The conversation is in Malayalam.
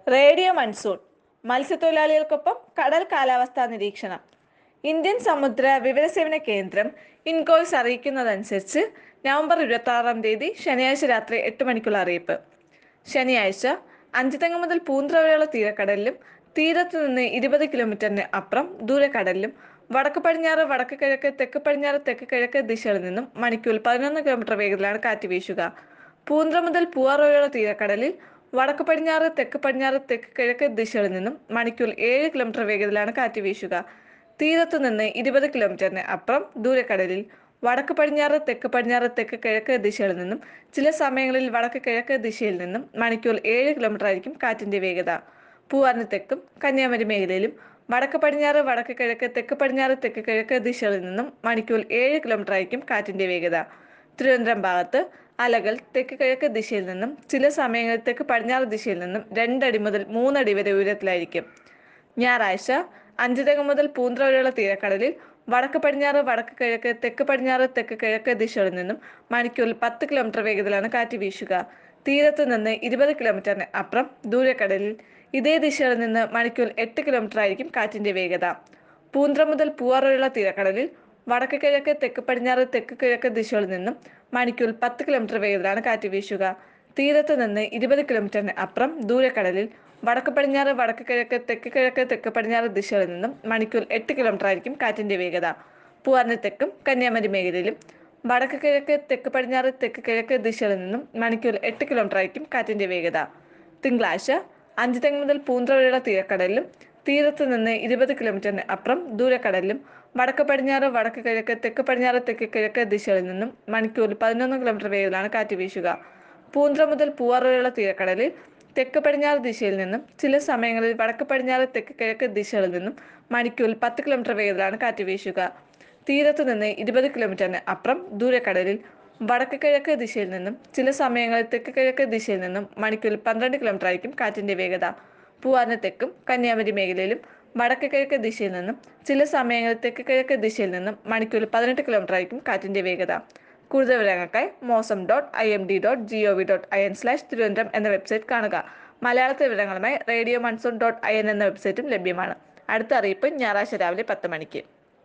റേഡിയോ മൺസൂൺ മത്സ്യത്തൊഴിലാളികൾക്കൊപ്പം കടൽ കാലാവസ്ഥാ നിരീക്ഷണം ഇന്ത്യൻ സമുദ്ര വിവരസേവന കേന്ദ്രം ഇൻകോയ്സ് അറിയിക്കുന്നതനുസരിച്ച് നവംബർ ഇരുപത്തി ആറാം തീയതി ശനിയാഴ്ച രാത്രി എട്ട് മണിക്കുള്ള അറിയിപ്പ് ശനിയാഴ്ച അഞ്ചുതെങ്ങ് മുതൽ പൂന്ത്ര വരെയുള്ള തീരക്കടലിലും തീരത്ത് നിന്ന് ഇരുപത് കിലോമീറ്ററിന് അപ്പുറം ദൂരക്കടലിലും വടക്ക് പടിഞ്ഞാറ് വടക്ക് കിഴക്ക് തെക്ക് പടിഞ്ഞാറ് തെക്ക് കിഴക്ക് ദിശകളിൽ നിന്നും മണിക്കൂറിൽ പതിനൊന്ന് കിലോമീറ്റർ വേഗത്തിലാണ് കാറ്റ് വീശുക പൂന്ത്ര മുതൽ പൂവാർ വരെയുള്ള തീരക്കടലിൽ വടക്ക് പടിഞ്ഞാറ് തെക്ക് പടിഞ്ഞാറ് തെക്ക് കിഴക്ക് ദിശകളിൽ നിന്നും മണിക്കൂറിൽ ഏഴ് കിലോമീറ്റർ വേഗത്തിലാണ് കാറ്റ് വീശുക തീരത്തു നിന്ന് ഇരുപത് കിലോമീറ്ററിന് അപ്പുറം ദൂരക്കടലിൽ വടക്ക് പടിഞ്ഞാറ് തെക്ക് പടിഞ്ഞാറ് തെക്ക് കിഴക്ക് ദിശകളിൽ നിന്നും ചില സമയങ്ങളിൽ വടക്ക് കിഴക്ക് ദിശയിൽ നിന്നും മണിക്കൂറിൽ ഏഴ് കിലോമീറ്റർ ആയിരിക്കും കാറ്റിന്റെ വേഗത പൂവാറിന് തെക്കും കന്യാകുമാരി മേഖലയിലും വടക്ക് പടിഞ്ഞാറ് വടക്ക് കിഴക്ക് തെക്ക് പടിഞ്ഞാറ് തെക്ക് കിഴക്ക് ദിശകളിൽ നിന്നും മണിക്കൂറിൽ ഏഴ് കിലോമീറ്റർ ആയിരിക്കും കാറ്റിന്റെ വേഗത തിരുവനന്തപുരം ഭാഗത്ത് അലകൾ തെക്ക് കിഴക്ക് ദിശയിൽ നിന്നും ചില സമയങ്ങളിൽ തെക്ക് പടിഞ്ഞാറ് ദിശയിൽ നിന്നും രണ്ടടി മുതൽ മൂന്നടി വരെ ഉയരത്തിലായിരിക്കും ഞായറാഴ്ച അഞ്ചുതകം മുതൽ പൂന്ത്ര വരെയുള്ള തീരക്കടലിൽ വടക്ക് പടിഞ്ഞാറ് വടക്ക് കിഴക്ക് തെക്ക് പടിഞ്ഞാറ് തെക്ക് കിഴക്ക് ദിശകളിൽ നിന്നും മണിക്കൂറിൽ പത്ത് കിലോമീറ്റർ വേഗത്തിലാണ് കാറ്റ് വീശുക തീരത്ത് നിന്ന് ഇരുപത് കിലോമീറ്ററിന് അപ്പുറം ദൂരക്കടലിൽ ഇതേ ദിശയിൽ നിന്ന് മണിക്കൂറിൽ എട്ട് കിലോമീറ്റർ ആയിരിക്കും കാറ്റിന്റെ വേഗത പൂന്ത്ര മുതൽ പൂവാർ വരെയുള്ള തീരക്കടലിൽ വടക്ക് കിഴക്ക് തെക്ക് പടിഞ്ഞാറ് തെക്ക് കിഴക്ക് ദിശകളിൽ നിന്നും മണിക്കൂറിൽ പത്ത് കിലോമീറ്റർ വേഗത്തിലാണ് കാറ്റ് വീശുക തീരത്ത് നിന്ന് ഇരുപത് കിലോമീറ്ററിന് അപ്പുറം ദൂരക്കടലിൽ വടക്ക് പടിഞ്ഞാറ് വടക്ക് കിഴക്ക് തെക്ക് കിഴക്ക് തെക്ക് പടിഞ്ഞാറ് ദിശകളിൽ നിന്നും മണിക്കൂർ എട്ട് കിലോമീറ്റർ ആയിരിക്കും കാറ്റിന്റെ വേഗത പൂവാറിന് തെക്കും കന്യാകുമാരി മേഖലയിലും വടക്ക് കിഴക്ക് തെക്ക് പടിഞ്ഞാറ് തെക്ക് കിഴക്ക് ദിശകളിൽ നിന്നും മണിക്കൂർ എട്ട് കിലോമീറ്റർ ആയിരിക്കും കാറ്റിന്റെ വേഗത തിങ്കളാഴ്ച അഞ്ച് തെങ്ങ് മുതൽ പൂന്ത്ര വരെയുള്ള തീരക്കടലിലും തീരത്ത് നിന്ന് ഇരുപത് കിലോമീറ്ററിന് അപ്പുറം ദൂരക്കടലിലും വടക്ക് പടിഞ്ഞാറ് വടക്ക് കിഴക്ക് തെക്ക് പടിഞ്ഞാറ് തെക്ക് കിഴക്ക് ദിശകളിൽ നിന്നും മണിക്കൂറിൽ പതിനൊന്ന് കിലോമീറ്റർ വേഗത്തിലാണ് കാറ്റ് വീശുക പൂന്ത്ര മുതൽ പൂവാർ വരെയുള്ള തീരക്കടലിൽ തെക്ക് പടിഞ്ഞാറ് ദിശയിൽ നിന്നും ചില സമയങ്ങളിൽ വടക്ക് പടിഞ്ഞാറ് തെക്ക് കിഴക്ക് ദിശകളിൽ നിന്നും മണിക്കൂറിൽ പത്ത് കിലോമീറ്റർ വേഗത്തിലാണ് കാറ്റ് വീശുക തീരത്ത് നിന്ന് ഇരുപത് കിലോമീറ്ററിന് അപ്പുറം ദൂരക്കടലിൽ വടക്ക് കിഴക്ക് ദിശയിൽ നിന്നും ചില സമയങ്ങളിൽ തെക്ക് കിഴക്ക് ദിശയിൽ നിന്നും മണിക്കൂറിൽ പന്ത്രണ്ട് കിലോമീറ്റർ ആയിരിക്കും കാറ്റിന്റെ വേഗത പൂവാറിന് തെക്കും കന്യാകുമാരി മേഖലയിലും വടക്ക് കിഴക്ക് ദിശയിൽ നിന്നും ചില സമയങ്ങളിൽ തെക്ക് കിഴക്ക് ദിശയിൽ നിന്നും മണിക്കൂറിൽ പതിനെട്ട് കിലോമീറ്റർ ആയിരിക്കും കാറ്റിന്റെ വേഗത കൂടുതൽ വിവരങ്ങൾക്കായി mausam dot I M D dot G O V dot I N slash Thiruvananthapuram എന്ന വെബ്സൈറ്റ് കാണുക മലയാളത്തെ വിവരങ്ങളുമായി radio monsoon dot I N എന്ന വെബ്സൈറ്റും ലഭ്യമാണ് അടുത്ത അറിയിപ്പ് ഞായറാഴ്ച രാവിലെ പത്ത് മണിക്ക്